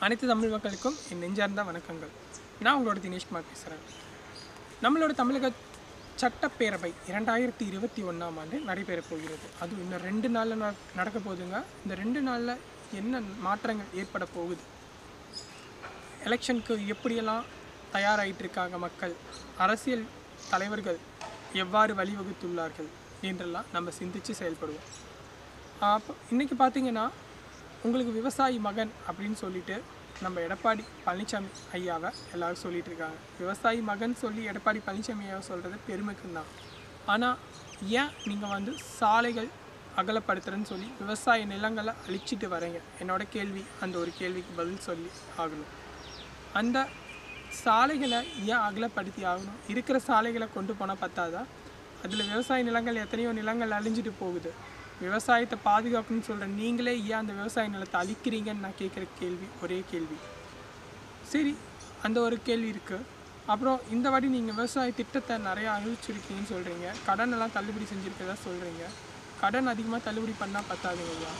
அனைத்து தமிழ் மக்களுக்கும் என் நெஞ்சார்ந்த வணக்கங்கள் நான் உங்களோட தினேஷ்குமார் பேசுகிறேன் நம்மளோட தமிழக சட்டப்பேரவை இரண்டாயிரத்தி இருபத்தி ஒன்றாம் ஆண்டு நடைபெறப் போகிறது அதுவும் இன்னும் ரெண்டு நாளில் நட நடக்க போகுதுங்க இந்த ரெண்டு நாளில் என்ன மாற்றங்கள் ஏற்பட போகுது எலெக்ஷனுக்கு எப்படியெல்லாம் தயாராகிட்டு இருக்காங்க மக்கள் அரசியல் தலைவர்கள் எவ்வாறு வழிவகுத்துள்ளார்கள் என்றெல்லாம் நம்ம சிந்தித்து செயல்படுவோம் அப்போ இன்றைக்கி பார்த்தீங்கன்னா உங்களுக்கு விவசாயி மகன் அப்படின்னு சொல்லிட்டு நம்ம எடப்பாடி பழனிசாமி ஐயாவை எல்லாரும் சொல்லிட்டு இருக்காங்க விவசாயி மகன் சொல்லி எடப்பாடி பழனிசாமி ஐயாவை சொல்கிறது பெருமைக்கு தான் ஆனால் ஏன் நீங்கள் வந்து சாலைகள் அகலப்படுத்துறேன்னு சொல்லி விவசாய நிலங்களை அழிச்சிட்டு வரீங்க என்னோட கேள்வி அந்த ஒரு கேள்விக்கு பதில் சொல்லி ஆகணும் அந்த சாலைகளை ஏன் அகலப்படுத்தி ஆகணும் இருக்கிற சாலைகளை கொண்டு போனால் பத்தாதா அதில் விவசாய நிலங்கள் எத்தனையோ நிலங்கள் அழிஞ்சிட்டு போகுது விவசாயத்தை பாதுகாக்கணும்னு சொல்கிற நீங்களே ஏன் அந்த விவசாய நிலத்தை அழிக்கிறீங்கன்னு நான் கேட்குற கேள்வி ஒரே கேள்வி சரி அந்த ஒரு கேள்வி இருக்குது அப்புறம் இந்த வாட்டி நீங்கள் விவசாய திட்டத்தை நிறையா அறிவிச்சிருக்கீங்கன்னு சொல்கிறீங்க கடன் எல்லாம் தள்ளுபடி செஞ்சுருக்கதா சொல்கிறீங்க கடன் அதிகமாக தள்ளுபடி பண்ணால் பத்தாதுங்க ஐயா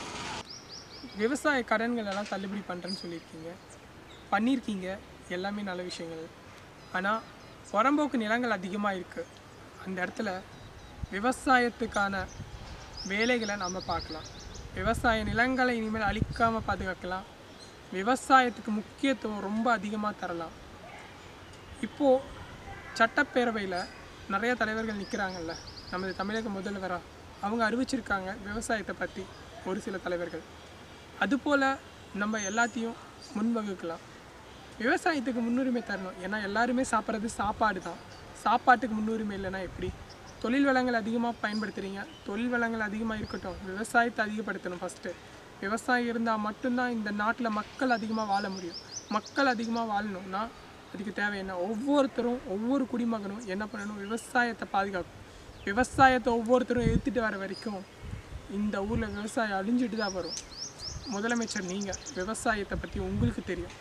விவசாய கடன்கள் எல்லாம் தள்ளுபடி பண்ணுறேன்னு சொல்லியிருக்கீங்க பண்ணியிருக்கீங்க எல்லாமே நல்ல விஷயங்கள் ஆனால் புறம்போக்கு நிலங்கள் அதிகமாக இருக்குது அந்த இடத்துல விவசாயத்துக்கான வேலைகளை நம்ம பார்க்கலாம் விவசாய நிலங்களை இனிமேல் அழிக்காமல் பாதுகாக்கலாம் விவசாயத்துக்கு முக்கியத்துவம் ரொம்ப அதிகமாக தரலாம் இப்போது சட்டப்பேரவையில் நிறைய தலைவர்கள் நிற்கிறாங்கல்ல நமது தமிழக முதல்வராக அவங்க அறிவிச்சிருக்காங்க விவசாயத்தை பற்றி ஒரு சில தலைவர்கள் அதுபோல் நம்ம எல்லாத்தையும் முன்வகுக்கலாம் விவசாயத்துக்கு முன்னுரிமை தரணும் ஏன்னா எல்லாருமே சாப்பிட்றது சாப்பாடு தான் சாப்பாட்டுக்கு முன்னுரிமை இல்லைன்னா எப்படி தொழில் வளங்கள் அதிகமாக பயன்படுத்துகிறீங்க தொழில் வளங்கள் அதிகமாக இருக்கட்டும் விவசாயத்தை அதிகப்படுத்தணும் ஃபஸ்ட்டு விவசாயம் இருந்தால் மட்டும்தான் இந்த நாட்டில் மக்கள் அதிகமாக வாழ முடியும் மக்கள் அதிகமாக வாழணும்னா அதுக்கு தேவை என்ன ஒவ்வொருத்தரும் ஒவ்வொரு குடிமகனும் என்ன பண்ணணும் விவசாயத்தை பாதுகாக்கணும் விவசாயத்தை ஒவ்வொருத்தரும் எதிர்த்துட்டு வர வரைக்கும் இந்த ஊரில் விவசாயம் அழிஞ்சிட்டு தான் வரும் முதலமைச்சர் நீங்கள் விவசாயத்தை பற்றி உங்களுக்கு தெரியும்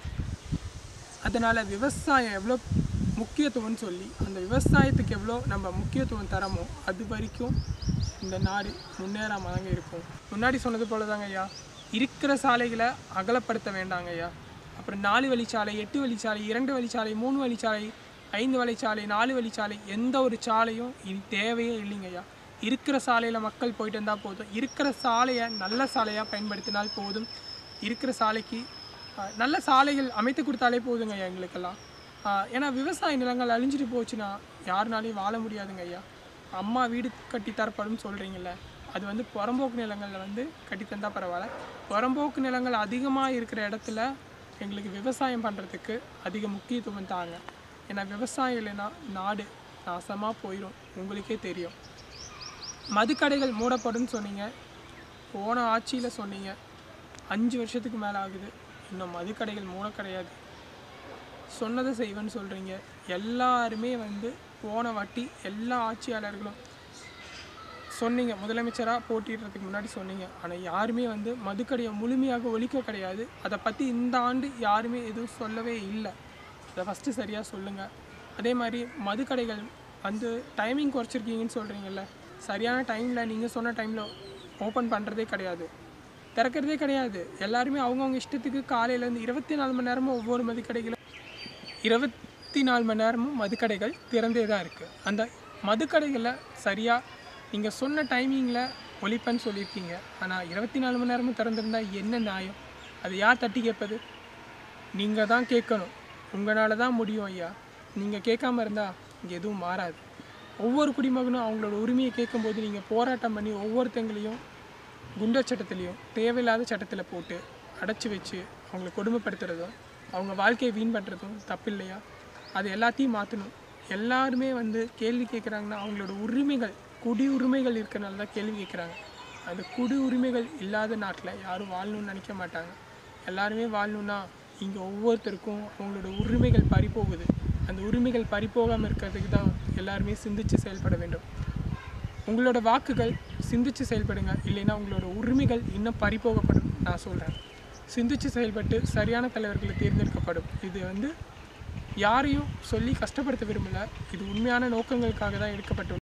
அதனால் விவசாயம் எவ்வளோ முக்கியத்துவம்னு சொல்லி அந்த விவசாயத்துக்கு எவ்வளோ நம்ம முக்கியத்துவம் தரமோ அது வரைக்கும் இந்த நாடு முன்னேறாம தாங்க இருக்கும் முன்னாடி சொன்னது போல தாங்க ஐயா இருக்கிற சாலைகளை அகலப்படுத்த வேண்டாங்க ஐயா அப்புறம் நாலு வழிச்சாலை எட்டு வழிச்சாலை இரண்டு வழிச்சாலை மூணு வழிச்சாலை ஐந்து வழிச்சாலை நாலு வழிச்சாலை எந்த ஒரு சாலையும் இனி தேவையே இல்லைங்க ஐயா இருக்கிற சாலையில் மக்கள் போயிட்டு இருந்தால் போதும் இருக்கிற சாலையை நல்ல சாலையாக பயன்படுத்தினால் போதும் இருக்கிற சாலைக்கு ஆஹ், நல்ல சாலைகள் அமைத்து கொடுத்தாலே போதுங்க ஐயா எங்களுக்கெல்லாம் ஆஹ், ஏன்னா விவசாய நிலங்கள் அழிஞ்சிட்டு போச்சுன்னா யாருனாலையும் வாழ முடியாதுங்க ஐயா அம்மா வீடு கட்டி தரப்படும் சொல்கிறீங்கள அது வந்து புறம்போக்கு நிலங்களில் வந்து கட்டி தந்தா பரவாயில்ல புறம்போக்கு நிலங்கள் அதிகமாக இருக்கிற இடத்துல எங்களுக்கு விவசாயம் பண்ணுறதுக்கு அதிக முக்கியத்துவம் தாங்க ஏன்னா விவசாயம் இல்லைன்னா நாடு நாசமாக போயிடும் உங்களுக்கே தெரியும் மதுக்கடைகள் மூடப்படும்னு சொன்னீங்க போன ஆட்சியில் சொன்னீங்க அஞ்சு வருஷத்துக்கு மேலே ஆகுது இன்னும் மதுக்கடைகள் மூட கிடையாது சொன்னதை செய்வேன்னு சொல்கிறீங்க எல்லாருமே வந்து போன வாட்டி எல்லா ஆட்சியாளர்களும் சொன்னீங்க முதலமைச்சராக போட்டிடுறதுக்கு முன்னாடி சொன்னீங்க ஆனால் யாருமே வந்து மதுக்கடையை முழுமையாக ஒழிக்க கிடையாது அதை பற்றி இந்த ஆண்டு யாருமே எதுவும் சொல்லவே இல்லை அதை ஃபஸ்ட்டு சரியாக சொல்லுங்கள் அதே மாதிரி மதுக்கடைகள் வந்து டைமிங் குறைச்சிருக்கீங்கன்னு சொல்கிறீங்கல்ல சரியான டைமில் நீங்கள் சொன்ன டைமில் ஓப்பன் பண்ணுறதே கிடையாது திறக்கிறதே கிடையாது எல்லாருமே அவங்கவுங்க இஷ்டத்துக்கு காலையிலேருந்து இருபத்தி நாலு மணி நேரமும் ஒவ்வொரு மதுக்கடைகளும் இருபத்தி நாலு மணி நேரமும் மதுக்கடைகள் திறந்தே தான் இருக்குது அந்த மதுக்கடைகளில் சரியாக நீங்கள் சொன்ன டைமிங்கில் ஒழிப்பேன்னு சொல்லியிருக்கீங்க ஆனால் இருபத்தி நாலு மணி நேரமும் திறந்திருந்தா என்ன நியாயம் அது யார் தட்டி கேட்பது நீங்கள் தான் கேட்கணும் உங்களால் தான் முடியும் ஐயா நீங்கள் கேட்காம இருந்தால் இங்கே எதுவும் மாறாது ஒவ்வொரு குடிமகனும் அவங்களோட உரிமையை கேட்கும்போது நீங்கள் போராட்டம் பண்ணி ஒவ்வொருத்தங்களையும் குண்டர் சட்டத்துலேயும் தேவையில்லாத சட்டத்தில் போட்டு அடைச்சி வச்சு அவங்கள கொடுமைப்படுத்துறதும் அவங்க வாழ்க்கையை வீண் பண்ணுறதும் தப்பு இல்லையா அது எல்லாத்தையும் மாற்றணும் எல்லாருமே வந்து கேள்வி கேட்குறாங்கன்னா அவங்களோட உரிமைகள் குடி உரிமைகள் இருக்கிறனால தான் கேள்வி கேட்குறாங்க அந்த குடி உரிமைகள் இல்லாத நாட்டில் யாரும் வாழணும்னு நினைக்க மாட்டாங்க எல்லாருமே வாழணும்னா இங்கே ஒவ்வொருத்தருக்கும் அவங்களோட உரிமைகள் பறிபோகுது அந்த உரிமைகள் பறிபோகாமல் இருக்கிறதுக்கு தான் எல்லாருமே சிந்திச்சு செயல்பட வேண்டும் உங்களோட வாக்குகள் சிந்திச்சு செயல்படுங்க இல்லைன்னா உங்களோட உரிமைகள் இன்னும் பறிபோகப்படும் நான் சொல்கிறேன் சிந்திச்சு செயல்பட்டு சரியான தலைவர்களை தேர்ந்தெடுக்கப்படும் இது வந்து யாரையும் சொல்லி கஷ்டப்படுத்த விரும்பல இது உண்மையான நோக்கங்களுக்காக தான் எடுக்கப்பட்டுள்ளது